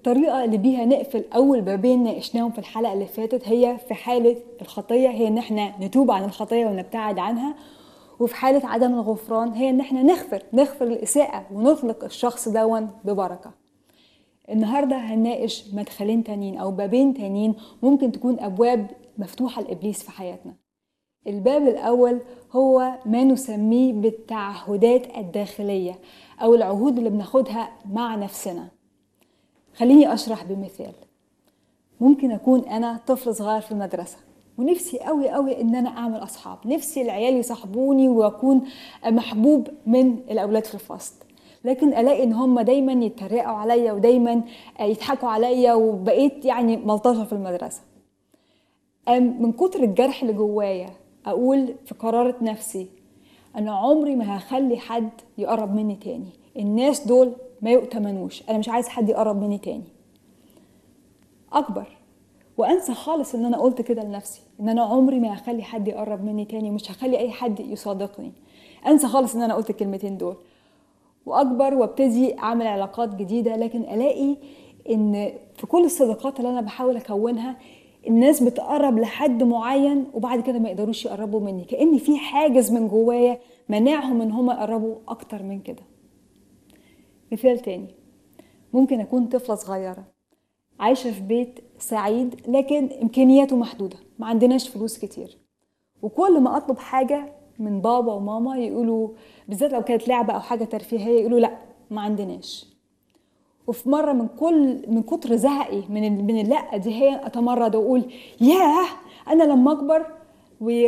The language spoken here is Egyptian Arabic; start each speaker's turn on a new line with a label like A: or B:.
A: الطريقة اللي بيها نقفل أول بابين ناقشناهم في الحلقة اللي فاتت هي في حالة الخطية هي إن إحنا نتوب عن الخطية ونبتعد عنها وفي حالة عدم الغفران هي إن إحنا نغفر نغفر الإساءة ونطلق الشخص دون ببركة النهاردة هنناقش مدخلين تانيين أو بابين تانيين ممكن تكون أبواب مفتوحة لإبليس في حياتنا الباب الأول هو ما نسميه بالتعهدات الداخلية أو العهود اللي بناخدها مع نفسنا خليني أشرح بمثال ممكن أكون أنا طفل صغير في المدرسة ونفسي قوي قوي ان انا اعمل اصحاب نفسي العيال يصاحبوني واكون محبوب من الاولاد في الفصل لكن الاقي ان هم دايما يتريقوا عليا ودايما يضحكوا عليا وبقيت يعني ملطشه في المدرسه من كتر الجرح اللي جوايا اقول في قرارة نفسي انا عمري ما هخلي حد يقرب مني تاني الناس دول ما يؤتمنوش انا مش عايز حد يقرب مني تاني اكبر وانسى خالص ان انا قلت كده لنفسي ان انا عمري ما هخلي حد يقرب مني تاني ومش هخلي اي حد يصادقني انسى خالص ان انا قلت الكلمتين دول واكبر وابتدي اعمل علاقات جديده لكن الاقي ان في كل الصداقات اللي انا بحاول اكونها الناس بتقرب لحد معين وبعد كده ما يقدروش يقربوا مني كأن في حاجز من جوايا منعهم ان هم يقربوا اكتر من كده مثال تاني ممكن اكون طفلة صغيرة عايشة في بيت سعيد لكن امكانياته محدودة ما عندناش فلوس كتير وكل ما اطلب حاجة من بابا وماما يقولوا بالذات لو كانت لعبة او حاجة ترفيهية يقولوا لا ما عندناش وفي مرة من كل من كتر زهقي من من اللا دي هي اتمرد واقول ياه انا لما اكبر